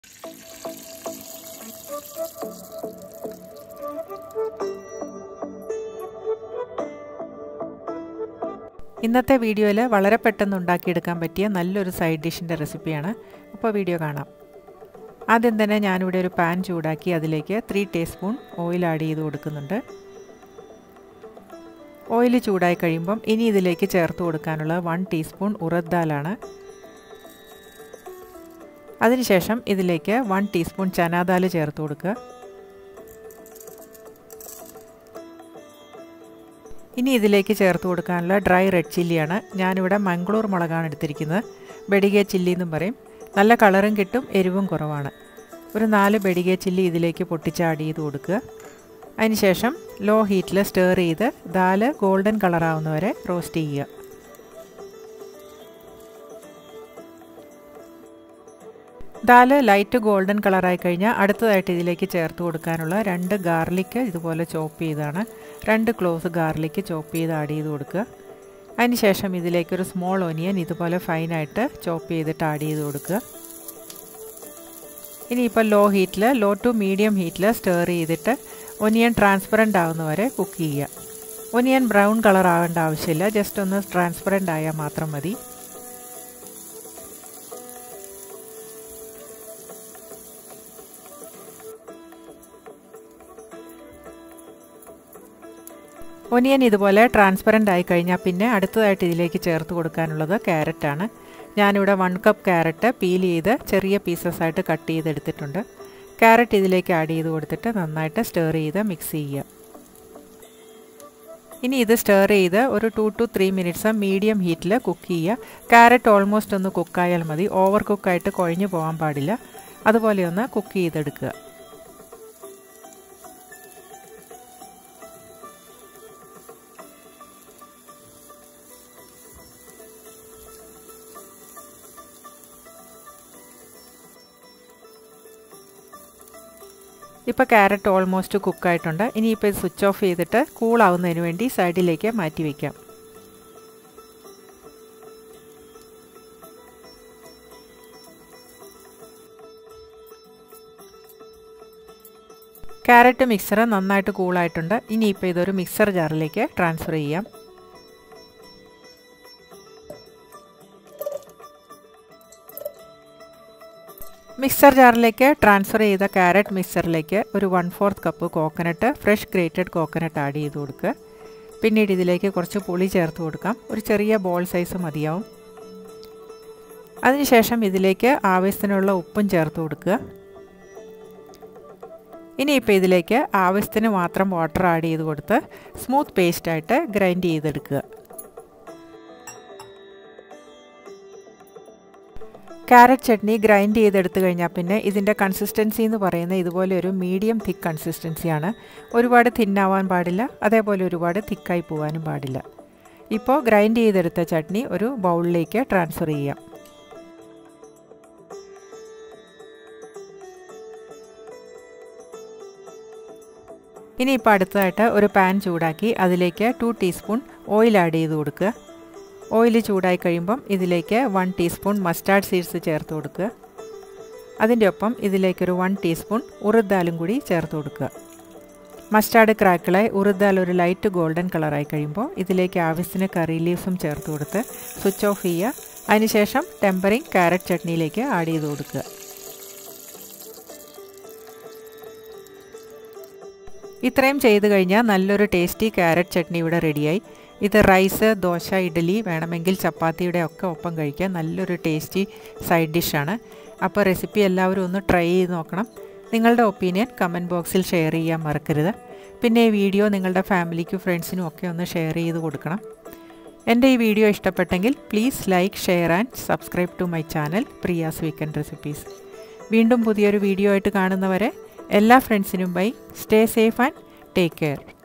ഇന്നത്തെ വീഡിയോയിൽ വളരെ പെട്ടെന്ന് ഉണ്ടാക്കിയെടുക്കാൻ പറ്റിയ നല്ലൊരു സൈഡ് ഡിഷിൻ്റെ റെസിപ്പിയാണ് അപ്പോൾ വീഡിയോ കാണാം ആദ്യം തന്നെ ഞാനിവിടെ ഒരു പാൻ ചൂടാക്കി അതിലേക്ക് ത്രീ ടീസ്പൂൺ ഓയിൽ ആഡ് ചെയ്ത് കൊടുക്കുന്നുണ്ട് ഓയിൽ ചൂടായി കഴിയുമ്പം ഇനി ഇതിലേക്ക് ചേർത്ത് കൊടുക്കാനുള്ള വൺ ടീസ്പൂൺ ഉറദ് ദാലാണ് അതിനുശേഷം ഇതിലേക്ക് വൺ ടീസ്പൂൺ ചനാദാൽ ചേർത്ത് കൊടുക്കുക ഇനി ഇതിലേക്ക് ചേർത്ത് കൊടുക്കാനുള്ള ഡ്രൈ റെഡ് ചില്ലിയാണ് ഞാനിവിടെ മംഗളൂർ മുളകാണ് എടുത്തിരിക്കുന്നത് ബെഡിഗെ ചില്ലി എന്നും പറയും നല്ല കളറും കിട്ടും എരിവും കുറവാണ് ഒരു നാല് ബെഡിഗെ ചില്ലി ഇതിലേക്ക് പൊട്ടിച്ച് ആഡ് ചെയ്ത് കൊടുക്കുക അതിനുശേഷം ലോ ഹീറ്റിൽ സ്റ്റേർ ചെയ്ത് ദാല് ഗോൾഡൻ കളറാവുന്നവരെ റോസ്റ്റ് ചെയ്യുക ദാല് ലൈറ്റ് ഗോൾഡൻ കളറായി കഴിഞ്ഞാൽ അടുത്തതായിട്ട് ഇതിലേക്ക് ചേർത്ത് കൊടുക്കാനുള്ള രണ്ട് ഗാർലിക്ക് ഇതുപോലെ ചോപ്പ് ചെയ്താണ് രണ്ട് ക്ലോസ് ഗാർലിക്ക് ചോപ്പ് ചെയ്ത് ആഡ് ചെയ്ത് കൊടുക്കുക അതിനുശേഷം ഇതിലേക്കൊരു സ്മോൾ ഒനിയൻ ഇതുപോലെ ഫൈനായിട്ട് ചോപ്പ് ചെയ്തിട്ട് ആഡ് ചെയ്ത് കൊടുക്കുക ഇനിയിപ്പോൾ ലോ ഹീറ്റിൽ ലോ ടു മീഡിയം ഹീറ്റിൽ സ്റ്റേർ ചെയ്തിട്ട് ഒനിയൻ ട്രാൻസ്പെറൻ്റ് ആവുന്നവരെ കുക്ക് ചെയ്യുക ഒനിയൻ ബ്രൗൺ കളർ ആവേണ്ട ആവശ്യമില്ല ജസ്റ്റ് ഒന്ന് ട്രാൻസ്പെറൻ്റ് ആയാൽ മാത്രം മതി ഒനിയൻ ഇതുപോലെ ട്രാൻസ്പെറൻ്റ് ആയി കഴിഞ്ഞാൽ പിന്നെ അടുത്തതായിട്ട് ഇതിലേക്ക് ചേർത്ത് കൊടുക്കാനുള്ളത് ക്യാരറ്റാണ് ഞാനിവിടെ വൺ കപ്പ് ക്യാരറ്റ് പീൽ ചെയ്ത് ചെറിയ പീസസ് ആയിട്ട് കട്ട് ചെയ്തെടുത്തിട്ടുണ്ട് ക്യാരറ്റ് ഇതിലേക്ക് ആഡ് ചെയ്ത് കൊടുത്തിട്ട് നന്നായിട്ട് സ്റ്റേർ ചെയ്ത് മിക്സ് ചെയ്യുക ഇനി ഇത് സ്റ്റേർ ചെയ്ത് ഒരു two two three minutes medium ഹീറ്റിൽ കുക്ക് ചെയ്യുക ക്യാരറ്റ് ഓൾമോസ്റ്റ് ഒന്ന് കുക്കായാൽ മതി ഓവർ കുക്കായിട്ട് കുഴഞ്ഞു പോകാൻ പാടില്ല അതുപോലെ ഒന്ന് കുക്ക് ചെയ്തെടുക്കുക ഇപ്പോൾ ക്യാരറ്റ് ഓൾമോസ്റ്റ് കുക്കായിട്ടുണ്ട് ഇനിയിപ്പോൾ ഇത് സ്വിച്ച് ഓഫ് ചെയ്തിട്ട് കൂളാവുന്നതിന് വേണ്ടി സൈഡിലേക്ക് മാറ്റി വയ്ക്കാം ക്യാരറ്റ് മിക്സർ നന്നായിട്ട് കൂളായിട്ടുണ്ട് ഇനിയിപ്പോൾ ഇതൊരു മിക്സർ ജാറിലേക്ക് ട്രാൻസ്ഫർ ചെയ്യാം മിക്സർ ജാറിലേക്ക് ട്രാൻസ്ഫർ ചെയ്ത ക്യാരറ്റ് മിക്സറിലേക്ക് ഒരു one fourth cup coconut fresh grated coconut add ചെയ്ത് കൊടുക്കുക പിന്നീട് ഇതിലേക്ക് കുറച്ച് പുളി ചേർത്ത് കൊടുക്കാം ഒരു ചെറിയ ബോൾ സൈസ് മതിയാവും അതിനുശേഷം ഇതിലേക്ക് ആവശ്യത്തിനുള്ള ഉപ്പും ചേർത്ത് കൊടുക്കുക ഇനിയിപ്പോൾ ഇതിലേക്ക് ആവശ്യത്തിന് മാത്രം വാട്ടർ ആഡ് ചെയ്ത് കൊടുത്ത് സ്മൂത്ത് പേസ്റ്റായിട്ട് ഗ്രൈൻഡ് ചെയ്തെടുക്കുക ക്യാരറ്റ് ചട്നി ഗ്രൈൻഡ് ചെയ്തെടുത്തു കഴിഞ്ഞാൽ പിന്നെ ഇതിൻ്റെ കൺസിസ്റ്റൻസി എന്ന് പറയുന്നത് ഇതുപോലെ ഒരു മീഡിയം തിക്ക് കൺസിസ്റ്റൻസിയാണ് ഒരുപാട് തിന്നാവാൻ പാടില്ല അതേപോലെ ഒരുപാട് തിക്കായി പോകാനും പാടില്ല ഇപ്പോൾ ഗ്രൈൻഡ് ചെയ്തെടുത്ത ചട്നി ഒരു ബൗളിലേക്ക് ട്രാൻസ്ഫർ ചെയ്യാം ഇനിയിപ്പോൾ അടുത്തതായിട്ട് ഒരു പാൻ ചൂടാക്കി അതിലേക്ക് ടു ടീസ്പൂൺ ഓയിൽ ആഡ് ചെയ്ത് കൊടുക്കുക ഓയിൽ ചൂടായി കഴിയുമ്പം ഇതിലേക്ക് വൺ ടീസ്പൂൺ മസ്റ്റാർഡ് സീഡ്സ് ചേർത്ത് കൊടുക്കുക അതിൻ്റെ ഒപ്പം ഇതിലേക്കൊരു വൺ ടീസ്പൂൺ ഉറുദാലും കൂടി ചേർത്ത് കൊടുക്കുക മസ്റ്റാർഡ് ക്രാക്കിളായി ഉറുദാൽ ഒരു ലൈറ്റ് ഗോൾഡൻ കളറായി കഴിയുമ്പോൾ ഇതിലേക്ക് ആവശ്യത്തിന് കറി ലീവ്സും ചേർത്ത് കൊടുത്ത് സ്വിച്ച് ഓഫ് ചെയ്യുക അതിനുശേഷം ടെമ്പറിങ് ക്യാരറ്റ് ചട്നിയിലേക്ക് ആഡ് ചെയ്ത് കൊടുക്കുക ഇത്രയും ചെയ്ത് കഴിഞ്ഞാൽ നല്ലൊരു ടേസ്റ്റി ക്യാരറ്റ് ചട്നി ഇവിടെ റെഡിയായി ഇത് റൈസ് ദോശ ഇഡലി വേണമെങ്കിൽ ചപ്പാത്തിയുടെ ഒക്കെ ഒപ്പം കഴിക്കാൻ നല്ലൊരു ടേസ്റ്റി സൈഡ് ഡിഷാണ് അപ്പോൾ റെസിപ്പി എല്ലാവരും ഒന്ന് ട്രൈ ചെയ്ത് നോക്കണം നിങ്ങളുടെ ഒപ്പീനിയൻ കമൻറ്റ് ബോക്സിൽ ഷെയർ ചെയ്യാൻ മറക്കരുത് പിന്നെ ഈ വീഡിയോ നിങ്ങളുടെ ഫാമിലിക്കും ഫ്രണ്ട്സിനും ഒക്കെ ഒന്ന് ഷെയർ ചെയ്ത് കൊടുക്കണം എൻ്റെ ഈ വീഡിയോ ഇഷ്ടപ്പെട്ടെങ്കിൽ please like share and subscribe to my channel Priya's weekend recipes വീണ്ടും പുതിയൊരു വീഡിയോ ആയിട്ട് കാണുന്നവരെ എല്ലാ ഫ്രണ്ട്സിനും bye stay safe and take care